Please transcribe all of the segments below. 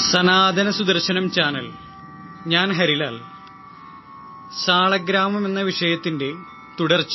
സനാതന സുദർശനം ചാനൽ ഞാൻ ഹരിലാൽ സാളഗ്രാമം എന്ന വിഷയത്തിന്റെ തുടർച്ച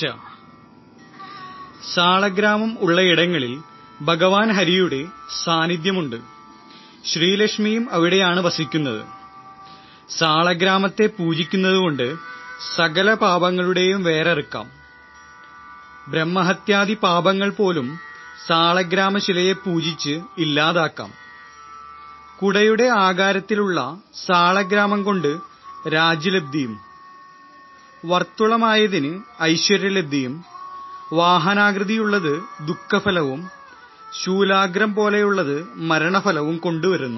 സാളഗ്രാമം ഉള്ളയിടങ്ങളിൽ ഭഗവാൻ ഹരിയുടെ സാന്നിധ്യമുണ്ട് ശ്രീലക്ഷ്മിയും അവിടെയാണ് വസിക്കുന്നത് സാളഗ്രാമത്തെ പൂജിക്കുന്നതുകൊണ്ട് സകല പാപങ്ങളുടെയും വേരറുക്കാം ബ്രഹ്മഹത്യാദി പാപങ്ങൾ പോലും സാളഗ്രാമശിലയെ പൂജിച്ച് ഇല്ലാതാക്കാം കുടയുടെ ആകാരത്തിലുള്ള സാളഗ്രാമം കൊണ്ട് രാജ്യലബ്ധിയും വർത്തുളമായതിന് ഐശ്വര്യലബ്ധിയും വാഹനാകൃതിയുള്ളത് ദുഃഖഫലവും ശൂലാഗ്രം പോലെയുള്ളത് മരണഫലവും കൊണ്ടുവരുന്നു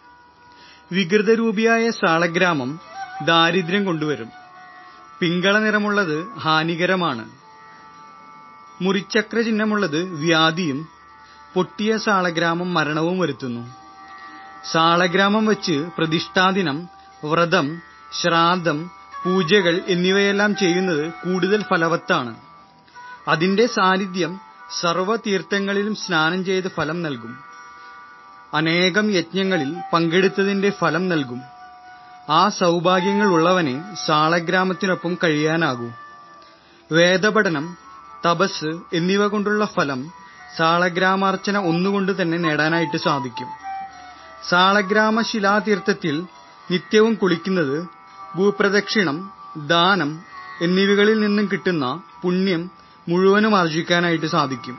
വികൃതരൂപിയായ സാളഗ്രാമം ദാരിദ്ര്യം കൊണ്ടുവരും പിങ്കള നിറമുള്ളത് ഹാനികരമാണ് മുറിച്ചക്ര ചിഹ്നമുള്ളത് വ്യാധിയും പൊട്ടിയ സാളഗ്രാമം മരണവും വരുത്തുന്നു സാളഗ്രാമം വച്ച് പ്രതിഷ്ഠാദിനം വ്രതം ശ്രാദ്ധം പൂജകൾ എന്നിവയെല്ലാം ചെയ്യുന്നത് കൂടുതൽ ഫലവത്താണ് അതിന്റെ സാന്നിധ്യം സർവ്വതീർത്ഥങ്ങളിലും സ്നാനം ചെയ്ത് ഫലം നൽകും അനേകം യജ്ഞങ്ങളിൽ പങ്കെടുത്തതിന്റെ ഫലം നൽകും ആ സൗഭാഗ്യങ്ങൾ ഉള്ളവനെ സാളഗ്രാമത്തിനൊപ്പം കഴിയാനാകൂ വേദപഠനം തപസ് എന്നിവ കൊണ്ടുള്ള ഫലം സാളഗ്രാമാർച്ചന ഒന്നുകൊണ്ട് തന്നെ നേടാനായിട്ട് സാധിക്കും സാളഗ്രാമ ശിലാതീർത്ഥത്തിൽ നിത്യവും കുളിക്കുന്നത് ഭൂപ്രദക്ഷിണം ദാനം എന്നിവകളിൽ നിന്നും കിട്ടുന്ന പുണ്യം മുഴുവനും ആർജിക്കാനായിട്ട് സാധിക്കും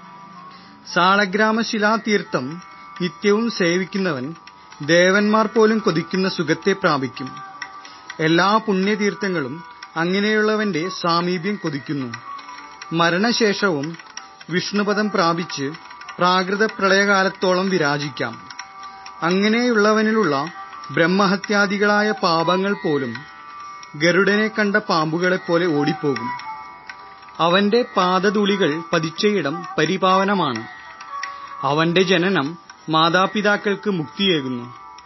സാളഗ്രാമ ശിലാതീർത്ഥം നിത്യവും സേവിക്കുന്നവൻ ദേവന്മാർ പോലും കൊതിക്കുന്ന സുഖത്തെ പ്രാപിക്കും എല്ലാ പുണ്യതീർത്ഥങ്ങളും അങ്ങനെയുള്ളവന്റെ സാമീപ്യം കൊതിക്കുന്നു മരണശേഷവും വിഷ്ണുപദം പ്രാപിച്ച് പ്രാകൃത പ്രളയകാലത്തോളം വിരാജിക്കാം അങ്ങനെയുള്ളവനിലുള്ള ബ്രഹ്മഹത്യാദികളായ പാപങ്ങൾ പോലും ഗരുഡനെ കണ്ട പാമ്പുകളെപ്പോലെ ഓടിപ്പോകും അവന്റെ പാദധൂളികൾ പതിച്ചയിടം പരിപാവനമാണ് അവന്റെ ജനനം മാതാപിതാക്കൾക്ക് മുക്തിയേകുന്നു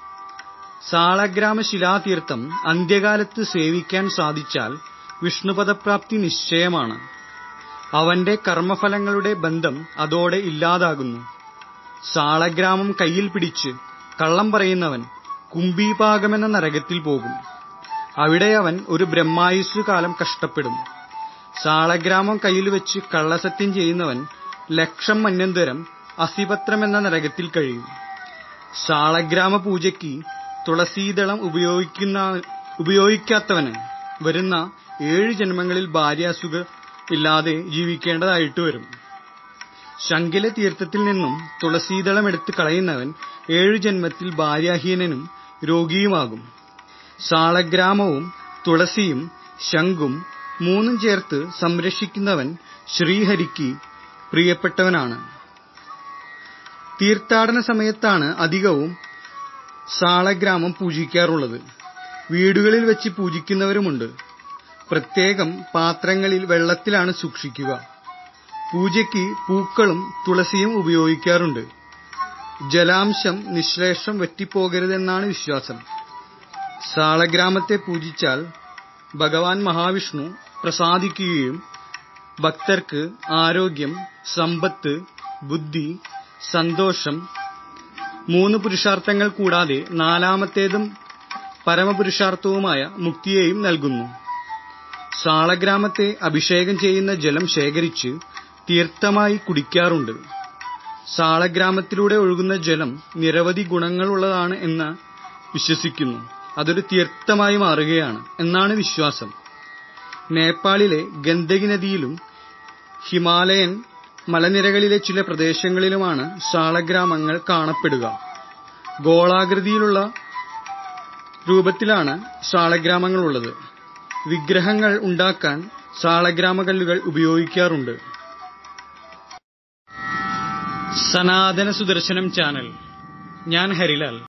സാളഗ്രാമ ശിലാതീർത്ഥം അന്ത്യകാലത്ത് സേവിക്കാൻ സാധിച്ചാൽ വിഷ്ണുപദപ്രാപ്തി നിശ്ചയമാണ് അവന്റെ കർമ്മഫലങ്ങളുടെ ബന്ധം അതോടെ ഇല്ലാതാകുന്നു സാളഗ്രാമം കയ്യിൽ പിടിച്ച് കള്ളം പറയുന്നവൻ കുംഭീപാകമെന്ന നരകത്തിൽ പോകും അവിടെ അവൻ ഒരു ബ്രഹ്മായുസ് കാലം കഷ്ടപ്പെടും സാളഗ്രാമം കയ്യിൽ വെച്ച് കള്ളസത്യം ചെയ്യുന്നവൻ ലക്ഷം മന്യന്തരം അസിപത്രം എന്ന നരകത്തിൽ കഴിയും സാളഗ്രാമ പൂജയ്ക്ക് തുളസീദളം ഉപയോഗിക്കുന്ന ഉപയോഗിക്കാത്തവന് വരുന്ന ഏഴ് ജന്മങ്ങളിൽ ഭാര്യാസുഖ ഇല്ലാതെ ജീവിക്കേണ്ടതായിട്ട് വരും ശങ്കില തീർത്ഥത്തിൽ നിന്നും തുളസീദളം എടുത്ത് കളയുന്നവൻ ഏഴു ജന്മത്തിൽ ഭാര്യാഹീനനും രോഗിയുമാകും സാളഗ്രാമവും തുളസിയും ശംഖും മൂന്നും ചേർത്ത് സംരക്ഷിക്കുന്നവൻ ശ്രീഹരിക്ക് പ്രിയപ്പെട്ടവനാണ് തീർത്ഥാടന സമയത്താണ് അധികവും സാളഗ്രാമം പൂജിക്കാറുള്ളത് വീടുകളിൽ വെച്ച് പൂജിക്കുന്നവരുമുണ്ട് പ്രത്യേകം പാത്രങ്ങളിൽ വെള്ളത്തിലാണ് സൂക്ഷിക്കുക പൂജയ്ക്ക് പൂക്കളും തുളസിയും ഉപയോഗിക്കാറുണ്ട് ജലാംശം നിശ്ലേഷം വറ്റിപ്പോകരുതെന്നാണ് വിശ്വാസം സാളഗ്രാമത്തെ പൂജിച്ചാൽ ഭഗവാൻ മഹാവിഷ്ണു പ്രസാദിക്കുകയും ഭക്തർക്ക് ആരോഗ്യം സമ്പത്ത് ബുദ്ധി സന്തോഷം മൂന്ന് പുരുഷാർത്ഥങ്ങൾ കൂടാതെ നാലാമത്തേതും പരമപുരുഷാർത്ഥവുമായ മുക്തിയെയും നൽകുന്നു സാളഗ്രാമത്തെ അഭിഷേകം ചെയ്യുന്ന ജലം ശേഖരിച്ച് തീർത്ഥമായി കുടിക്കാറുണ്ട് സാളഗ്രാമത്തിലൂടെ ഒഴുകുന്ന ജലം നിരവധി ഗുണങ്ങളുള്ളതാണ് എന്ന് വിശ്വസിക്കുന്നു അതൊരു തീർത്ഥമായി മാറുകയാണ് എന്നാണ് വിശ്വാസം നേപ്പാളിലെ ഗന്ദകി നദിയിലും ഹിമാലയൻ മലനിരകളിലെ ചില പ്രദേശങ്ങളിലുമാണ് സാളഗ്രാമങ്ങൾ കാണപ്പെടുക ഗോളാകൃതിയിലുള്ള രൂപത്തിലാണ് സാളഗ്രാമങ്ങളുള്ളത് വിഗ്രഹങ്ങൾ ഉണ്ടാക്കാൻ സാളഗ്രാമകല്ലുകൾ ഉപയോഗിക്കാറുണ്ട് സനാതന സുദർശനം ചാനൽ ഞാൻ ഹരിലാൽ